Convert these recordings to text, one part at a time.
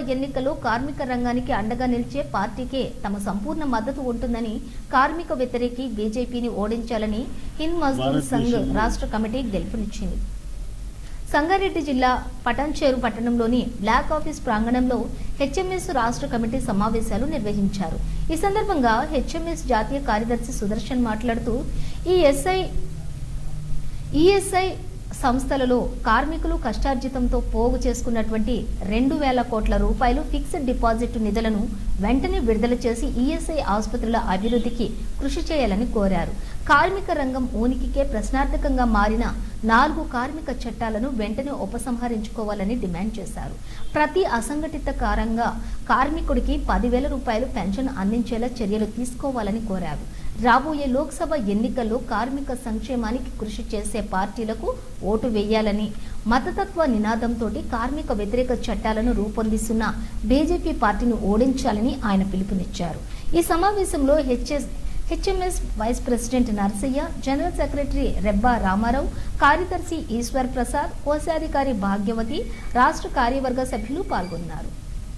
ఎన్నికల్లో కార్మిక రంగానికి అండగా నిలిచే పార్టీకే తమ సంపూర్ణ మద్దతు ఉంటుందని కార్మిక వ్యతిరేకి బీజేపీని ఓడించాలని హింద్ మజ్దూర్ సంఘ్ రాష్ట్ర కమిటీ గెలుపునిచ్చింది సంగారెడ్డి జిల్లా పటాన్చేరు పట్టణంలోని బ్లాక్ ఆఫీస్ ప్రాంగణంలో హెచ్ఎంఎస్ రాష్ట్ర కమిటీ సమావేశాలు నిర్వహించారు ఈ సందర్భంగా హెచ్ఎంఎస్ జాతీయ కార్యదర్శి సుదర్శన్ మాట్లాడుతూ ఈ ఎస్ఐ ఈఎస్ఐ సంస్థలలో కార్మికులు కష్టార్జితంతో పోగు చేసుకున్నటువంటి రెండు వేల కోట్ల రూపాయలు ఫిక్స్డ్ డిపాజిట్ నిధులను వెంటనే విడుదల చేసి ఈఎస్ఐ ఆసుపత్రుల అభివృద్ధికి కృషి చేయాలని కోరారు కార్మిక రంగం ఉనికికే ప్రశ్నార్థకంగా మారిన నాలుగు కార్మిక చట్టాలను వెంటనే ఉపసంహరించుకోవాలని డిమాండ్ చేశారు ప్రతి అసంఘటిత కారంగా కార్మికుడికి పదివేల రూపాయలు పెన్షన్ అందించేలా చర్యలు తీసుకోవాలని కోరారు రాబోయే లోక్సభ ఎన్నికల్లో కార్మిక సంక్షేమానికి కృషి చేసే పార్టీలకు ఓటు వేయాలని మతతత్వ నినాదంతో కార్మిక వ్యతిరేక చట్టాలను రూపొందిస్తున్న బీజేపీ పార్టీని ఓడించాలని ఆయన పిలుపునిచ్చారు ఈ సమావేశంలో HS HMS vice president Narsaiah general secretary Rebba Ramarao కార్యదర్శి ఈశ్వర్ ప్రసాద్ కోశాధికారి భాగ్యవతి రాష్ట్ర కార్యవర్గ సభ్యులు పాల్గొన్నారు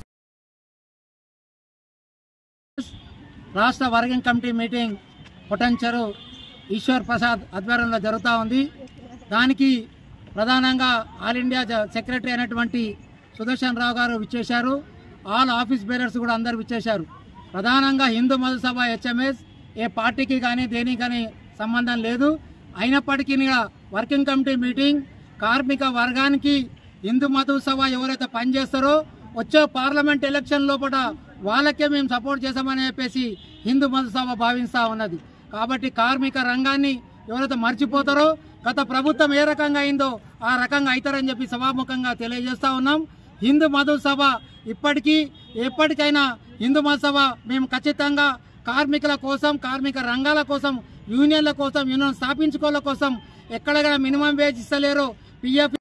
రాష్ట్ర working committee meeting Patancheru Eshwar Prasad ఆధ్వర్యంలో జరుగుతూ ఉంది దానికి ప్రధానంగా ఆల్ ఇండియా జ- సెక్రటరీ అయినటువంటి సుదర్శన్ రావు గారు విచ్చేశారు ఆల్ ఆఫీస్ బేరర్స్ కూడా అందరు విచ్చేశారు ప్రధానంగా హిందూ మధుసభ హెచ్ఎంఎస్ ఏ పార్టీకి కానీ దేనికి కానీ సంబంధం లేదు అయినప్పటికీ కూడా వర్కింగ్ కమిటీ మీటింగ్ కార్మిక వర్గానికి హిందూ మధుసభ ఎవరైతే పనిచేస్తారో వచ్చే పార్లమెంట్ ఎలక్షన్ లోపల వాళ్ళకే మేము సపోర్ట్ చేస్తామని చెప్పేసి హిందూ మధుసభ భావిస్తూ ఉన్నది కాబట్టి కార్మిక రంగాన్ని ఎవరైతే మర్చిపోతారో గత ప్రభుత్వం ఏ రకంగా అయిందో ఆ రకంగా అవుతారని చెప్పి సభాముఖంగా తెలియజేస్తా ఉన్నాం హిందూ మధుసభ ఇప్పటికీ ఎప్పటికైనా హిందూ మధుసభ మేము ఖచ్చితంగా కార్మికుల కోసం కార్మిక రంగాల కోసం యూనియన్ల కోసం యూనియన్ స్థాపించుకోవాల కోసం ఎక్కడ మినిమం వేజ్ ఇస్తలేరో పిఎఫ్